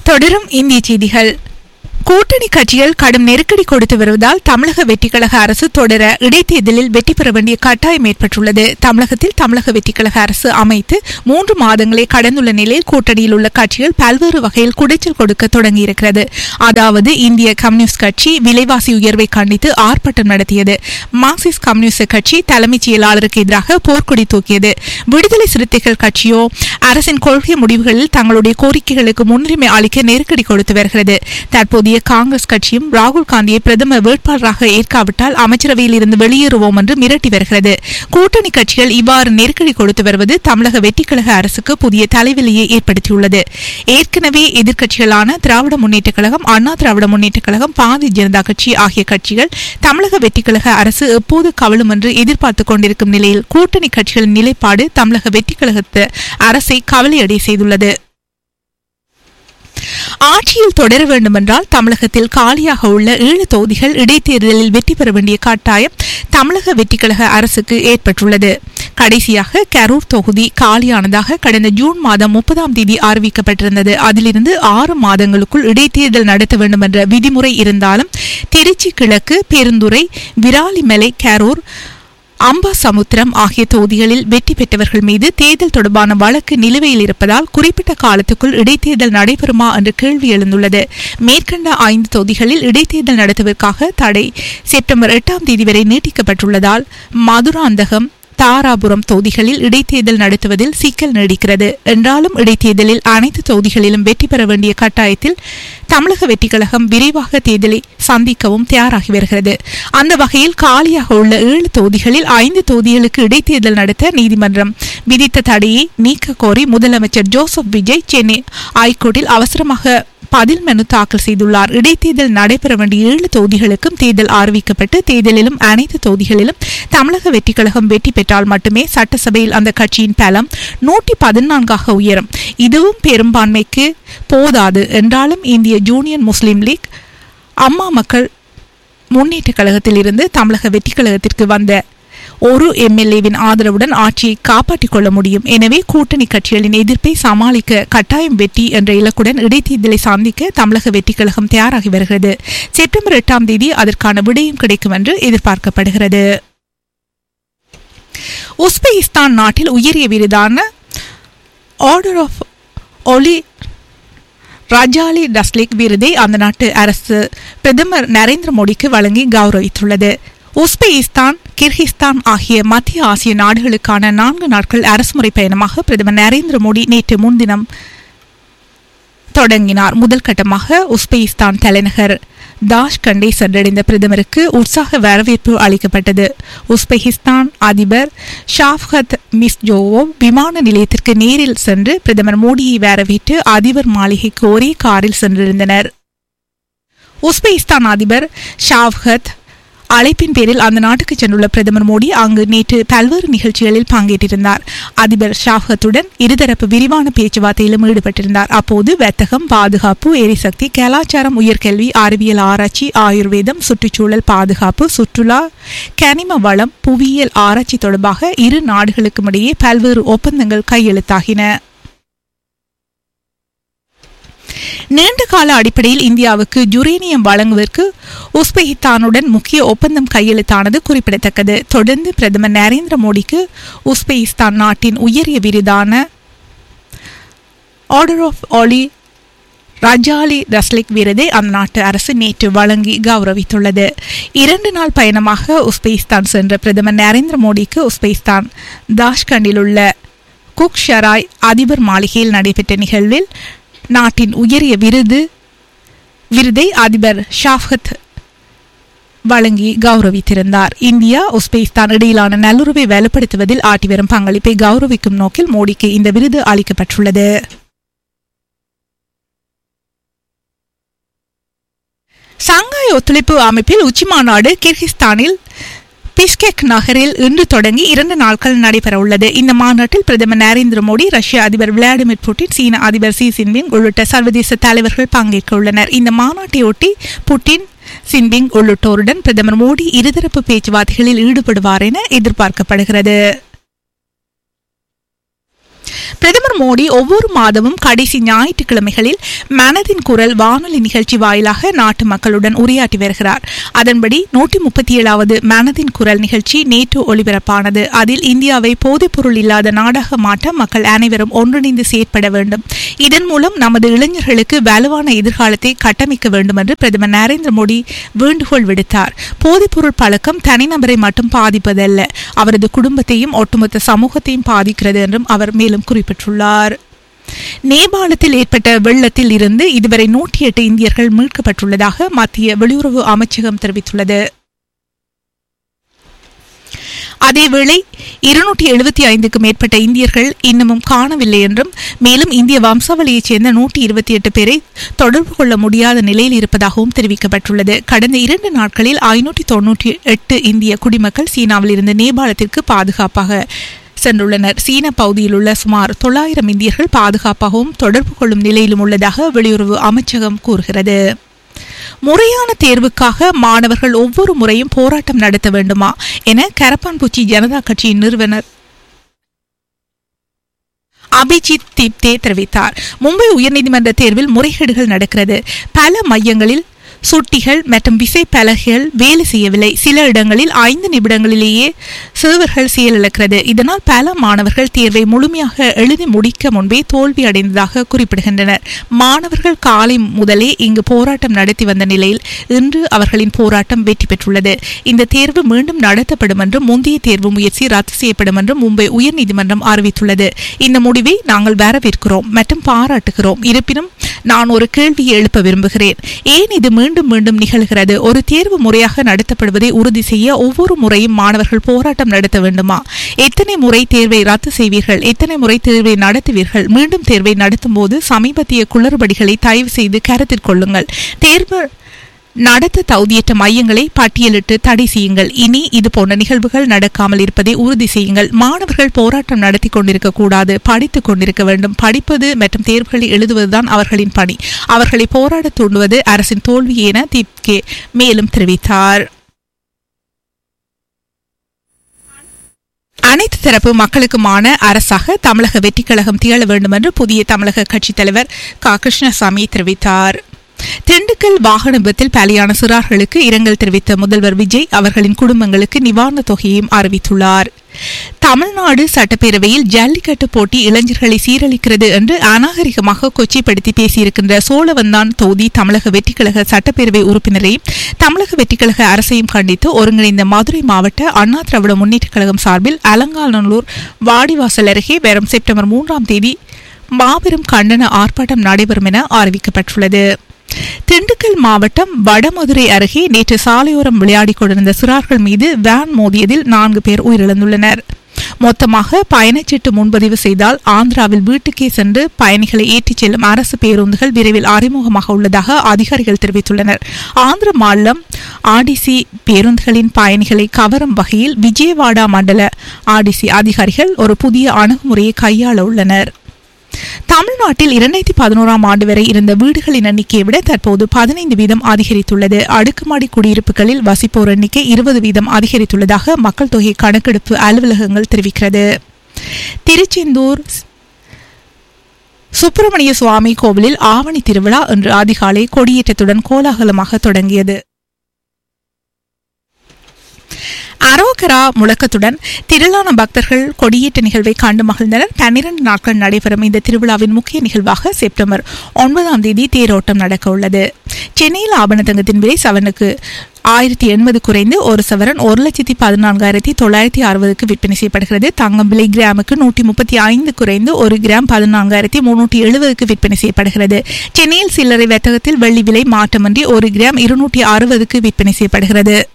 தொடரும் இந்திய செய்திகள் கூட்டணி கட்சிகள் கடும் நெருக்கடி கொடுத்து வருவதால் தமிழக வெற்றிக்கழக அரசு தொடர இடைத்தேர்தலில் வெற்றி பெற வேண்டிய கட்டாயம் ஏற்பட்டுள்ளது தமிழகத்தில் தமிழக வெற்றிக்கழக அரசு அமைத்து மூன்று மாதங்களே கடந்துள்ள நிலையில் கூட்டணியில் உள்ள கட்சிகள் பல்வேறு வகையில் குடைச்சல் கொடுக்க தொடங்கியிருக்கிறது அதாவது இந்திய கம்யூனிஸ்ட் கட்சி விலைவாசி உயர்வை கண்டித்து ஆர்ப்பாட்டம் நடத்தியது மார்க்சிஸ்ட் கம்யூனிஸ்ட் கட்சி தலைமைச் செயலாளருக்கு எதிராக போர்க்கொடி தூக்கியது விடுதலை சிறுத்தைகள் கட்சியோ அரசின் கொள்கை முடிவுகளில் தங்களுடைய கோரிக்கைகளுக்கு முன்னுரிமை அளிக்க நெருக்கடி கொடுத்து வருகிறது தற்போதைய காங்கிரஸ் கட்சியும் ராகுல் காந்தியை பிரதமர் வேட்பாளராக ஏற்காவிட்டால் அமைச்சரவையில் இருந்து வெளியேறுவோம் என்று மிரட்டி வருகிறது கூட்டணி கட்சிகள் இவ்வாறு நெருக்கடி கொடுத்து வருவது தமிழக வெற்றிக்கழக அரசுக்கு புதிய தலைவலியை ஏற்படுத்தியுள்ளது ஏற்கனவே எதிர்க்கட்சிகளான திராவிட முன்னேற்றக் கழகம் அண்ணா திராவிட முன்னேற்றக் கழகம் பாரதிய ஜனதா கட்சி ஆகிய கட்சிகள் தமிழக வெற்றிக்கழக அரசு எப்போது கவலும் என்று எதிர்பார்த்துக் கொண்டிருக்கும் நிலையில் கூட்டணி கட்சிகளின் நிலைப்பாடு தமிழக வெற்றிக்கழகத்து அரசை கவலையடை செய்துள்ளது ஆட்சியில் தொடர வேண்டுமென்றால் தமிழகத்தில் காலியாக உள்ள ஏழு தொகுதிகள் இடைத்தேர்தலில் வெற்றி பெற வேண்டிய கட்டாயம் தமிழக வெற்றிக்கழக அரசுக்கு ஏற்பட்டுள்ளது கடைசியாக கரூர் தொகுதி காலியானதாக கடந்த ஜூன் மாதம் முப்பதாம் தேதி அறிவிக்கப்பட்டிருந்தது அதிலிருந்து ஆறு மாதங்களுக்குள் இடைத்தேர்தல் நடத்த வேண்டும் என்ற விதிமுறை இருந்தாலும் திருச்சி கிழக்கு பெருந்துறை விராலிமலை கரூர் அம்பாசமுத்திரம் ஆகிய தொகுதிகளில் வெற்றி பெற்றவர்கள் மீது தேர்தல் தொடர்பான வழக்கு நிலுவையில் இருப்பதால் குறிப்பிட்ட காலத்துக்குள் இடைத்தேர்தல் நடைபெறுமா என்ற கேள்வி எழுந்துள்ளது மேற்கண்ட ஐந்து தொகுதிகளில் இடைத்தேர்தல் நடத்துவதற்காக தடை செப்டம்பர் எட்டாம் தேதி வரை நீட்டிக்கப்பட்டுள்ளதால் மதுராந்தகம் தாராபுரம் தொகுதிகளில் இடைத்தேர்தல் நடத்துவதில் சிக்கல் நீடிக்கிறது என்றாலும் இடைத்தேர்தலில் அனைத்து தொகுதிகளிலும் வெற்றி பெற வேண்டிய கட்டாயத்தில் தமிழக வெற்றிக்கழகம் விரைவாக தேர்தலை சந்திக்கவும் தயாராகி வருகிறது அந்த வகையில் காலியாக உள்ள ஏழு தொகுதிகளில் ஐந்து தொகுதிகளுக்கு இடைத்தேர்தல் நடத்த நீதிமன்றம் விதித்த தடையை நீக்க கோரி முதலமைச்சர் ஜோசப் விஜய் சென்னை ஐகோர்ட்டில் அவசரமாக பதில் மனு தாக்கல் செய்துள்ளார் இடைத்தேர்தல் நடைபெற வேண்டிய ஏழு தொகுதிகளுக்கும் தேர்தல் அறிவிக்கப்பட்டு தேர்தலிலும் அனைத்து தொகுதிகளிலும் தமிழக வெற்றிக்கழகம் வெற்றி பெற்றால் மட்டுமே சட்டசபையில் அந்த கட்சியின் பலம் நூற்றி பதினான்காக உயரும் இதுவும் பெரும்பான்மைக்கு போதாது என்றாலும் இந்திய ஜூனியர் முஸ்லீம் லீக் அம்மா மக்கள் முன்னேற்ற கழகத்தில் இருந்து தமிழக வெற்றி கழகத்திற்கு வந்த ஒரு எம்எல்ஏவின் ஆதரவுடன் ஆட்சியை காப்பாற்றிக் கொள்ள முடியும் எனவே கூட்டணி கட்சிகளின் எதிர்ப்பை சமாளிக்க கட்டாயம் வெற்றி என்ற இலக்குடன் இடைத்தேர்தலை சந்திக்க தமிழக வெற்றி கழகம் தயாராகி வருகிறது செப்டம்பர் எட்டாம் தேதி அதற்கான விடயம் கிடைக்கும் என்று எதிர்பார்க்கப்படுகிறது உஸ்பெகிஸ்தான் நாட்டில் உயரிய விருதான ஆர்டர் ஆஃப் ஒலி ரஜாலி டஸ்லிக் விருதை அந்த நாட்டு அரசு பிரதமர் நரேந்திர மோடிக்கு வழங்கி கௌரவித்துள்ளது உஸ்பெகிஸ்தான் கிர்கிஸ்தான் ஆகிய மத்திய ஆசிய நாடுகளுக்கான நான்கு நாட்கள் அரசுமுறை பயணமாக பிரதமர் நரேந்திர மோடி நேற்று முன்தினம் தொடங்கினார் முதல் கட்டமாக உஸ்பெகிஸ்தான் தலைநகர் தாஷ்கண்டை சென்றடைந்த பிரதமருக்கு உற்சாக வரவேற்பு அளிக்கப்பட்டது உஸ்பெகிஸ்தான் அதிபர் ஷாஃப்கத் மிஸ்ஜோவோ விமான நிலையத்திற்கு நேரில் சென்று பிரதமர் மோடியை வரவேற்று அதிபர் மாளிகைக்கு ஒரே காரில் சென்றிருந்தனர் உஸ்பெகிஸ்தான் அதிபர் ஷாவ்கத் அழைப்பின் பேரில் அந்த நாட்டுக்கு சென்றுள்ள பிரதமர் மோடி அங்கு நேற்று பல்வேறு நிகழ்ச்சிகளில் பங்கேற்றிருந்தார் அதிபர் ஷாஃபத்துடன் இருதரப்பு விரிவான பேச்சுவார்த்தையிலும் ஈடுபட்டிருந்தார் அப்போது வர்த்தகம் பாதுகாப்பு எரிசக்தி கலாச்சாரம் உயர்கல்வி அறிவியல் ஆராய்ச்சி ஆயுர்வேதம் சுற்றுச்சூழல் பாதுகாப்பு சுற்றுலா கனிம வளம் புவியியல் ஆராய்ச்சி தொடர்பாக இரு நாடுகளுக்கும் இடையே பல்வேறு ஒப்பந்தங்கள் கையெழுத்தாகின நீண்ட கால அடிப்படையில் இந்தியாவுக்கு யுரேனியம் வழங்குவதற்கு உஸ்பெகிஸ்தானுடன் முக்கிய ஒப்பந்தம் கையெழுத்தானது குறிப்பிடத்தக்கது தொடர்ந்து பிரதமர் நரேந்திர மோடிக்கு உஸ்பெகிஸ்தான் நாட்டின் உயரிய விருதான ஆர்டர் ஆஃப் ஆலி ரஜாலி ரஸ்லிக் விருதை அந்த நாட்டு அரசு நேற்று வழங்கி கௌரவித்துள்ளது இரண்டு நாள் பயணமாக உஸ்பெகிஸ்தான் சென்ற பிரதமர் நரேந்திர மோடிக்கு உஸ்பெகிஸ்தான் தாஷ்கண்டில் உள்ள குக் ஷராய் அதிபர் மாளிகையில் நடைபெற்ற நிகழ்வில் நாட்டின் உயரிய விருது விருதை அதிபர் ஷாஃபத் வழங்கி கௌரவித்திருந்தார் இந்தியா உஸ்பெகிஸ்தான் இடையிலான நல்லுறவை வலுப்படுத்துவதில் ஆட்டி வரும் பங்களிப்பை கௌரவிக்கும் நோக்கில் மோடிக்கு இந்த விருது அளிக்கப்பட்டுள்ளது சங்காய் ஒத்துழைப்பு அமைப்பில் உச்சிமாநாடு கிர்கிஸ்தானில் பிஷ்கெக் நகரில் இன்று தொடங்கி இரண்டு நாட்கள் நடைபெறவுள்ளது இந்த மாநாட்டில் பிரதமர் நரேந்திர மோடி ரஷ்ய அதிபர் விளாடிமிர் புட்டின் சீன அதிபர் சி சின்பிங் உள்ளிட்ட சர்வதேச தலைவர்கள் பங்கேற்க உள்ளனர் இந்த மாநாட்டையொட்டி புட்டின் சின்பிங் உள்ளிட்டோருடன் பிரதமர் மோடி இருதரப்பு பேச்சுவார்த்தைகளில் ஈடுபடுவார் என எதிர்பார்க்கப்படுகிறது பிரதமர் மோடி ஒவ்வொரு மாதமும் கடைசி ஞாயிற்றுக்கிழமைகளில் மனதின் குரல் வானொலி நிகழ்ச்சி வாயிலாக நாட்டு மக்களுடன் உரையாற்றி வருகிறார் அதன்படி நூற்றி முப்பத்தி ஏழாவது மனதின் குரல் நிகழ்ச்சி நேற்று ஒளிபரப்பானது அதில் இந்தியாவை போதைப்பொருள் இல்லாத நாடாக மாற்ற மக்கள் அனைவரும் ஒன்றிணைந்து செயற்பட வேண்டும் இதன் மூலம் நமது இளைஞர்களுக்கு வலுவான எதிர்காலத்தை கட்டமைக்க வேண்டும் என்று பிரதமர் நரேந்திர மோடி வேண்டுகோள் விடுத்தார் போதைப்பொருள் பழக்கம் தனிநபரை மட்டும் பாதிப்பதல்ல அவரது குடும்பத்தையும் ஒட்டுமொத்த சமூகத்தையும் பாதிக்கிறது என்றும் அவர் மேலும் குறிப்பிட்டுள்ளார் நேபாளத்தில் ஏற்பட்ட வெள்ளத்தில் இருந்து இதுவரை நூற்றி எட்டு இந்தியர்கள் மீட்கப்பட்டுள்ளதாக மத்திய வெளியுறவு அமைச்சகம் தெரிவித்துள்ளது அதேவேளை இருநூற்றி எழுபத்தி ஐந்துக்கு மேற்பட்ட இந்தியர்கள் இன்னமும் காணவில்லை என்றும் மேலும் இந்திய வம்சாவளியைச் சேர்ந்த நூற்றி இருபத்தி எட்டு பேரை தொடர்பு கொள்ள முடியாத நிலையில் இருப்பதாகவும் தெரிவிக்கப்பட்டுள்ளது கடந்த இரண்டு நாட்களில் ஐநூற்றி தொன்னூற்றி எட்டு இந்திய குடிமக்கள் சீனாவில் இருந்து நேபாளத்திற்கு பாதுகாப்பாக சென்றுள்ளனர் சீன பகுதியில் உள்ள சுமார் தொள்ளாயிரம் இந்தியர்கள் பாதுகாப்பாகவும் தொடர்பு கொள்ளும் நிலையிலும் உள்ளதாக வெளியுறவு அமைச்சகம் கூறுகிறது முறையான தேர்வுக்காக மாணவர்கள் ஒவ்வொரு முறையும் போராட்டம் நடத்த வேண்டுமா என கரப்பான்பூச்சி ஜனதா கட்சியின் நிறுவனர் அபிஜித் தீப்தே தெரிவித்தார் மும்பை உயர்நீதிமன்ற தேர்வில் முறைகேடுகள் நடக்கிறது பல மையங்களில் சுட்டிகள் மற்றும் விசை பலகைகள் வேலை செய்யவில்லை சில இடங்களில் ஐந்து நிமிடங்களிலேயே சிறுவர்கள் செயலிழக்கிறது இதனால் பல மாணவர்கள் தேர்வை முழுமையாக எழுதி முடிக்க முன்பே தோல்வி அடைந்ததாக குறிப்பிடுகின்றனர் மாணவர்கள் காலை முதலே இங்கு போராட்டம் நடத்தி வந்த நிலையில் இன்று அவர்களின் போராட்டம் வெற்றி பெற்றுள்ளது இந்த தேர்வு மீண்டும் நடத்தப்படும் என்றும் முந்தைய தேர்வு முயற்சி ரத்து செய்யப்படும் என்றும் மும்பை உயர்நீதிமன்றம் அறிவித்துள்ளது இந்த முடிவை நாங்கள் வரவேற்கிறோம் மற்றும் பாராட்டுகிறோம் இருப்பினும் நான் ஒரு கேள்வியை எழுப்ப விரும்புகிறேன் ஏன் இது மீண்டும் மீண்டும் நிகழ்கிறது ஒரு தேர்வு முறையாக நடத்தப்படுவதை உறுதி செய்ய ஒவ்வொரு முறையும் மாணவர்கள் போராட்டம் நடத்த வேண்டுமா எத்தனை முறை தேர்வை ரத்து செய்வீர்கள் எத்தனை முறை தேர்வை நடத்துவீர்கள் மீண்டும் தேர்வை நடத்தும் போது சமீபத்திய குளறுபடிகளை தயவு செய்து கருத்தில் கொள்ளுங்கள் தேர்வு நடத்த தகுதியற்ற மையங்களை பட்டியலிட்டு தடை செய்யுங்கள் இனி இது போன்ற நிகழ்வுகள் நடக்காமல் இருப்பதை உறுதி செய்யுங்கள் மாணவர்கள் போராட்டம் நடத்தி கொண்டிருக்க கூடாது படித்துக் கொண்டிருக்க வேண்டும் படிப்பது மற்றும் தேர்வுகளை எழுதுவதுதான் அவர்களின் பணி அவர்களை போராட தூண்டுவது அரசின் தோல்வி என தீப்கே மேலும் தெரிவித்தார் அனைத்து தரப்பு மக்களுக்குமான அரசாக தமிழக வெற்றிக் கழகம் திகழ வேண்டும் என்று புதிய தமிழக கட்சித் தலைவர் க கிருஷ்ணசாமி தெரிவித்தார் திண்டுக்கல் வாகன விபத்தில் பலியான சிறார்களுக்கு இரங்கல் தெரிவித்த முதல்வர் விஜய் அவர்களின் குடும்பங்களுக்கு நிவாரணத் தொகையையும் அறிவித்துள்ளார் தமிழ்நாடு சட்டப்பேரவையில் ஜல்லிக்கட்டு போட்டி இளைஞர்களை சீரழிக்கிறது என்று அநாகரிகமாக கொச்சைப்படுத்தி பேசியிருக்கின்ற சோழவந்தான் தொகுதி தமிழக வெற்றிக்கழக சட்டப்பேரவை உறுப்பினரையும் தமிழக வெற்றிக்கழக அரசையும் கண்டித்து ஒருங்கிணைந்த மதுரை மாவட்ட அண்ணா திராவிட முன்னேற்றக் கழகம் சார்பில் அலங்காநல்லூர் வாடிவாசல் அருகே வரும் செப்டம்பர் மூன்றாம் தேதி மாபெரும் கண்டன ஆர்ப்பாட்டம் நடைபெறும் என அறிவிக்கப்பட்டுள்ளது திண்டுக்கல் மாவட்டம் வடமதுரை அருகே நேற்று சாலையோரம் விளையாடிக் கொண்டிருந்த சிறார்கள் மீது வேன் மோதியதில் நான்கு பேர் உயிரிழந்துள்ளனர் மொத்தமாக பயணச்சீட்டு முன்பதிவு செய்தால் ஆந்திராவில் வீட்டுக்கே சென்று பயணிகளை ஏற்றிச் செல்லும் அரசு பேருந்துகள் விரைவில் அறிமுகமாக உள்ளதாக அதிகாரிகள் தெரிவித்துள்ளனர் ஆந்திர மாநிலம் ஆடிசி பேருந்துகளின் பயணிகளை கவரும் வகையில் விஜயவாடா மண்டல ஆடிசி அதிகாரிகள் ஒரு புதிய அணுகுமுறையை கையாள உள்ளனர் தமிழ்நாட்டில் இரண்டாயிரத்தி பதினோராம் ஆண்டு வரை இருந்த வீடுகளின் எண்ணிக்கையை விட தற்போது பதினைந்து வீதம் அதிகரித்துள்ளது அடுக்குமாடி குடியிருப்புகளில் வசிப்போர் எண்ணிக்கை இருபது வீதம் அதிகரித்துள்ளதாக மக்கள் தொகை கணக்கெடுப்பு அலுவலகங்கள் தெரிவிக்கிறது திருச்செந்தூர் சுப்பிரமணிய சுவாமி கோவிலில் ஆவணி திருவிழா இன்று அதிகாலை கொடியேற்றத்துடன் கோலாகலமாக தொடங்கியது அரோகரா முழக்கத்துடன் திரளான பக்தர்கள் கொடியேற்ற நிகழ்வை கண்டு மகிழ்ந்தனர் பன்னிரண்டு நாட்கள் நடைபெறும் இந்த திருவிழாவின் முக்கிய நிகழ்வாக செப்டம்பர் ஒன்பதாம் தேதி தேரோட்டம் நடக்க உள்ளது சென்னையில் ஆபண தங்கத்தின் விலை சவனுக்கு ஆயிரத்தி எண்பது குறைந்து ஒரு சவரன் ஒரு லட்சத்தி பதினான்காயிரத்தி தொள்ளாயிரத்தி அறுபதுக்கு விற்பனை செய்யப்படுகிறது தங்கம் விலை கிராமுக்கு நூற்றி முப்பத்தி ஐந்து குறைந்து ஒரு கிராம் பதினான்காயிரத்தி முன்னூற்றி எழுபதுக்கு விற்பனை செய்யப்படுகிறது சென்னையில் சில்லறை வர்த்தகத்தில் வெள்ளி விலை மாற்றமின்றி ஒரு கிராம் இருநூற்றி அறுபதுக்கு விற்பனை செய்யப்படுகிறது